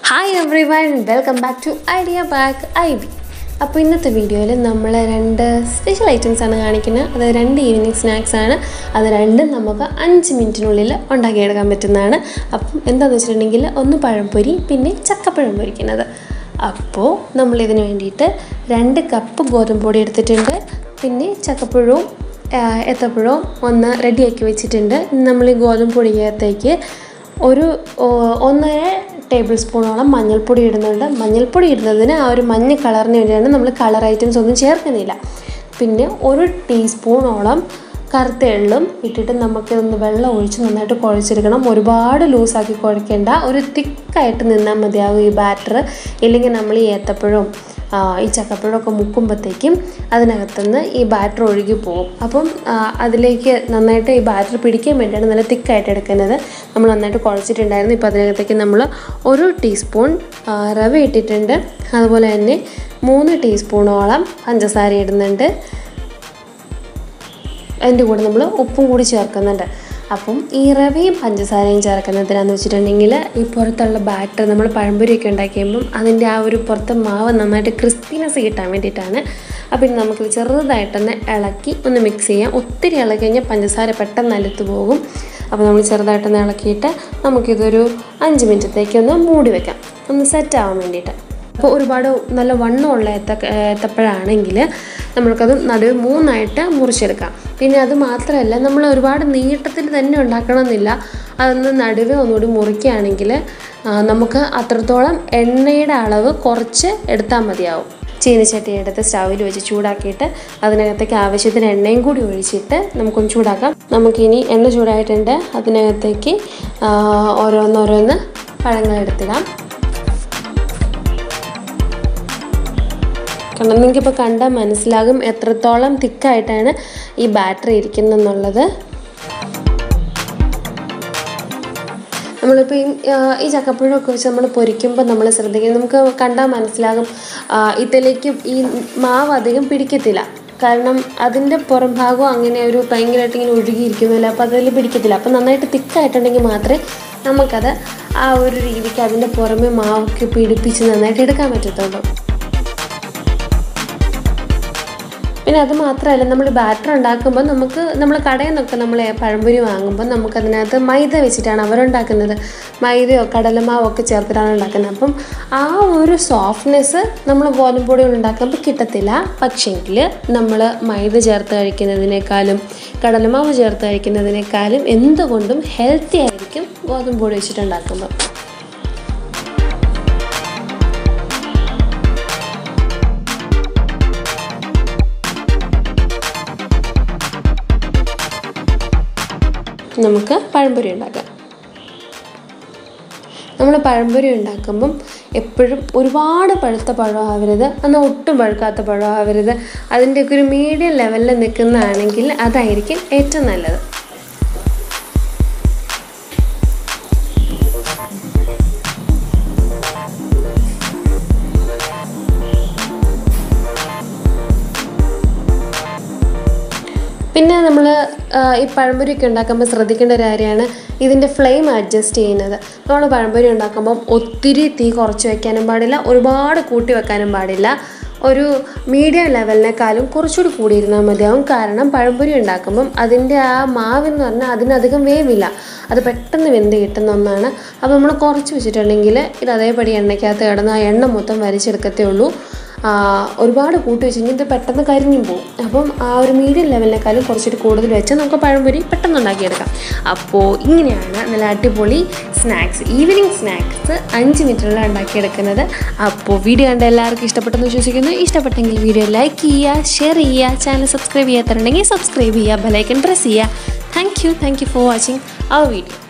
hi everyone welcome back to idea back I B അപ്പോൾ ഇന്നത്തെ വീഡിയോയിൽ നമ്മൾ രണ്ട് സ്പെഷ്യൽ ഐറ്റംസ് ആണ് കാണിക്കുന്നത് അത് രണ്ട് ഈവനിങ് സ്നാക്സ് ആണ് അത് രണ്ടും നമുക്ക് അഞ്ച് മിനിറ്റിനുള്ളിൽ ഉണ്ടാക്കിയെടുക്കാൻ പറ്റുന്നതാണ് അപ്പം എന്താണെന്ന് വെച്ചിട്ടുണ്ടെങ്കിൽ ഒന്ന് പഴംപൊരി പിന്നെ ചക്കപ്പഴം പൊരിക്കുന്നത് അപ്പോൾ നമ്മളിതിന് വേണ്ടിയിട്ട് രണ്ട് കപ്പ് ഗോതമ്പ് പൊടി എടുത്തിട്ടുണ്ട് പിന്നെ ചക്കപ്പഴവും ആ, ഏത്തപ്പഴവും ഒന്ന് റെഡിയാക്കി വെച്ചിട്ടുണ്ട് ഇനി നമ്മൾ ഈ ഗോതമ്പ് പൊടിക്കകത്തേക്ക് ഒരു ഓ, ഒന്നര ടേബിൾ സ്പൂണോളം മഞ്ഞൾപ്പൊടി ഇടുന്നുണ്ട് മഞ്ഞൾപ്പൊടി ഇടുന്നതിന് ആ ഒരു മഞ്ഞ കളറിന് വേണ്ടിയാണ് നമ്മൾ കളർ ഐറ്റംസ് ഒന്നും ചേർക്കുന്നില്ല പിന്നെ ഒരു ടീസ്പൂണോളം കറുത്ത എള്ളും ഇട്ടിട്ട് നമുക്കിതൊന്ന് വെള്ളം ഒഴിച്ച് നന്നായിട്ട് കുഴച്ചെടുക്കണം ഒരുപാട് ലൂസാക്കി കുഴക്കേണ്ട ഒരു തിക്കായിട്ട് നിന്നാൽ മതിയാകും ഈ ബാറ്റർ ഇല്ലെങ്കിൽ നമ്മൾ ഈ ഏത്തപ്പഴവും ആ, ഈ ചക്കപ്പഴമൊക്കെ മുക്കുമ്പോഴത്തേക്കും അതിനകത്തുനിന്ന് ഈ ബാറ്റർ ഒഴുകി പോകും അപ്പം ആ, അതിലേക്ക് നന്നായിട്ട് ഈ ബാറ്റർ പിടിക്കാൻ വേണ്ടിയാണ് നല്ല തിക്കായിട്ട് എടുക്കുന്നത് നമ്മൾ നന്നായിട്ട് കുഴച്ചിട്ടുണ്ടായിരുന്നു ഇപ്പോൾ അതിനകത്തേക്ക് നമ്മൾ ഒരു ടീസ്പൂൺ ആ, റവ ഇട്ടിട്ടുണ്ട് അതുപോലെ തന്നെ മൂന്ന് ടീസ്പൂണോളം പഞ്ചസാര ഇടുന്നുണ്ട് അതിൻ്റെ കൂടെ നമ്മൾ ഉപ്പും കൂടി ചേർക്കുന്നുണ്ട് അപ്പം ഈ റവയും പഞ്ചസാരയും ചേർക്കുന്നതിനാന്ന് വെച്ചിട്ടുണ്ടെങ്കിൽ ഈ പുറത്തുള്ള ബാറ്റർ നമ്മൾ പഴംപൊരിയൊക്കെ ഉണ്ടാക്കിയുമ്പം അതിൻ്റെ ആ ഒരു പുറത്തെ മാവ് നന്നായിട്ട് ക്രിസ്പിനെസ് കിട്ടാൻ വേണ്ടിയിട്ടാണ് അപ്പം ഇനി നമുക്കിത് ചെറുതായിട്ടൊന്ന് ഇളക്കി ഒന്ന് മിക്സ് ചെയ്യാം ഒത്തിരി ഇളക്കി കഴിഞ്ഞാൽ പഞ്ചസാര പെട്ടെന്ന് അലുത്ത് പോകും അപ്പോൾ നമ്മൾ ചെറുതായിട്ടൊന്ന് ഇളക്കിയിട്ട് നമുക്കിതൊരു അഞ്ച് മിനിറ്റത്തേക്കൊന്ന് മൂടി വെക്കാം ഒന്ന് സെറ്റ് ആവാൻ വേണ്ടിയിട്ട് അപ്പോൾ ഒരുപാട് നല്ല വണ്ണമുള്ള ഏത്ത ഏത്തപ്പഴമാണെങ്കിൽ നമ്മൾക്കത് നടുവ് മൂന്നായിട്ട് മുറിച്ചെടുക്കാം പിന്നെ അത് മാത്രമല്ല നമ്മൾ ഒരുപാട് നീട്ടത്തിൽ തന്നെ ഉണ്ടാക്കണമെന്നില്ല അതൊന്ന് നടുവേ ഒന്നുകൂടി മുറിക്കുകയാണെങ്കിൽ ആ, നമുക്ക് അത്രത്തോളം എണ്ണയുടെ അളവ് കുറച്ച് എടുത്താൽ മതിയാവും ചീനച്ചട്ടി എടുത്ത് സ്റ്റൗവിൽ വെച്ച് ചൂടാക്കിയിട്ട് അതിനകത്തേക്ക് ആവശ്യത്തിന് എണ്ണയും കൂടി ഒഴിച്ചിട്ട് നമുക്കൊന്ന് ചൂടാക്കാം നമുക്കിനി എണ്ണ ചൂടായിട്ടുണ്ട് അതിനകത്തേക്ക് ആ, ഓരോന്നോരോന്ന് പഴങ്ങൾ എടുത്തിടാം കാരണം നിങ്ങൾക്കിപ്പോൾ കണ്ടാൽ മനസ്സിലാകും എത്രത്തോളം തിക്കായിട്ടാണ് ഈ ബാറ്ററി ഇരിക്കുന്നതെന്നുള്ളത് നമ്മളിപ്പോൾ ഈ ആ, ഈ ചക്കപ്പഴമൊക്കെ വെച്ച് നമ്മൾ പൊരിക്കുമ്പോൾ നമ്മൾ ശ്രദ്ധിക്കും നമുക്ക് കണ്ടാൽ മനസ്സിലാകും ആ, ഇതിലേക്ക് ഈ മാവ് അധികം പിടിക്കത്തില്ല കാരണം അതിൻ്റെ പുറം ഭാഗം അങ്ങനെ ഒരു ഭയങ്കരമായിട്ട് ഇങ്ങനെ ഒഴുകിയിരിക്കുന്നില്ല അപ്പോൾ അതിൽ പിടിക്കത്തില്ല അപ്പോൾ നന്നായിട്ട് തിക്കായിട്ടുണ്ടെങ്കിൽ മാത്രമേ നമുക്കത് ആ ഒരു രീതിക്ക് അതിൻ്റെ പുറമെ മാവൊക്കെ പിടിപ്പിച്ച് നന്നായിട്ട് എടുക്കാൻ പറ്റത്തുള്ളൂ പിന്നെ അത് മാത്രമല്ല നമ്മൾ ബാറ്റർ ഉണ്ടാക്കുമ്പോൾ നമുക്ക് നമ്മൾ കടയിൽ നിന്നൊക്കെ നമ്മൾ പഴംപൊരി വാങ്ങുമ്പോൾ നമുക്കതിനകത്ത് മൈദ വെച്ചിട്ടാണ് അവരുണ്ടാക്കുന്നത് മൈദയോ കടലമാവോ ഒക്കെ ചേർത്തിട്ടാണ് ഉണ്ടാക്കുന്നത് അപ്പം ആ ഒരു സോഫ്റ്റ്നെസ് നമ്മൾ ഗോതമ്പ് പൊടി കൊണ്ട് ഉണ്ടാക്കുമ്പോൾ കിട്ടത്തില്ല പക്ഷേങ്കിൽ നമ്മൾ മൈദ ചേർത്ത് കഴിക്കുന്നതിനേക്കാളും കടലമാവ് ചേർത്ത് കഴിക്കുന്നതിനേക്കാളും എന്തുകൊണ്ടും ഹെൽത്തി ആയിരിക്കും ഗോതമ്പ് പൊടി വെച്ചിട്ടുണ്ടാക്കുമ്പോൾ നമുക്ക് പഴംപൊരി ഉണ്ടാക്കാം നമ്മൾ പഴംപൊരി ഉണ്ടാക്കുമ്പം എപ്പോഴും ഒരുപാട് പഴുത്ത പഴമാവരുത് എന്നാൽ ഒട്ടും പഴുക്കാത്ത പഴമാവരുത് അതിൻ്റെയൊക്കെ ഒരു മീഡിയം ലെവലിൽ നിൽക്കുന്നതാണെങ്കിൽ അതായിരിക്കും ഏറ്റവും നല്ലത് പിന്നെ നമ്മൾ ഈ പഴംപൊരിയൊക്കെ ഉണ്ടാക്കുമ്പോൾ ശ്രദ്ധിക്കേണ്ട ഒരു കാര്യമാണ് ഇതിൻ്റെ ഫ്ലെയിം അഡ്ജസ്റ്റ് ചെയ്യുന്നത് നമ്മൾ പഴംപൊരി ഉണ്ടാക്കുമ്പം ഒത്തിരി തീ കുറച്ച് വെക്കാനും പാടില്ല ഒരുപാട് കൂട്ടി വെക്കാനും പാടില്ല ഒരു മീഡിയം ലെവലിനേക്കാളും കുറച്ചുകൂടി കൂടിയിരുന്നാൽ മതിയാവും കാരണം പഴംപൊരി ഉണ്ടാക്കുമ്പം അതിൻ്റെ ആ മാവെന്ന് പറഞ്ഞാൽ അതിനധികം വേവില്ല അത് പെട്ടെന്ന് വെന്ത് കിട്ടുന്ന ഒന്നാണ് അപ്പോൾ നമ്മൾ കുറച്ച് വെച്ചിട്ടുണ്ടെങ്കിൽ ഇത് അതേപടി എണ്ണയ്ക്കകത്ത് കിടന്ന് ആ എണ്ണ മൊത്തം വലിച്ചെടുക്കത്തേ ഉള്ളൂ ആ, ഒരുപാട് കൂട്ടി വെച്ച് കഴിഞ്ഞാൽ ഇത് പെട്ടെന്ന് കരിഞ്ഞും പോകും അപ്പം ആ ഒരു മീഡിയം ലെവലിനേക്കാളും കുറച്ചുകൂടി കൂടുതൽ വെച്ച് നമുക്ക് പഴംപൊരി പെട്ടെന്ന് ഉണ്ടാക്കിയെടുക്കാം അപ്പോൾ ഇങ്ങനെയാണ് നല്ല അടിപൊളി സ്നാക്സ് ഈവനിങ് സ്നാക്സ് അഞ്ച് മിനിറ്റിനുള്ള ഉണ്ടാക്കിയെടുക്കുന്നത് അപ്പോൾ വീഡിയോ കണ്ട എല്ലാവർക്കും ഇഷ്ടപ്പെട്ടെന്ന് വിശ്വസിക്കുന്നു ഇഷ്ടപ്പെട്ടെങ്കിൽ വീഡിയോ ലൈക്ക് ചെയ്യുക ഷെയർ ചെയ്യുക ചാനൽ സബ്സ്ക്രൈബ് ചെയ്യാത്തതുണ്ടെങ്കിൽ സബ്സ്ക്രൈബ് ചെയ്യുക ബെലൈക്കൺ പ്രസ് ചെയ്യുക thank you thank you for watching our video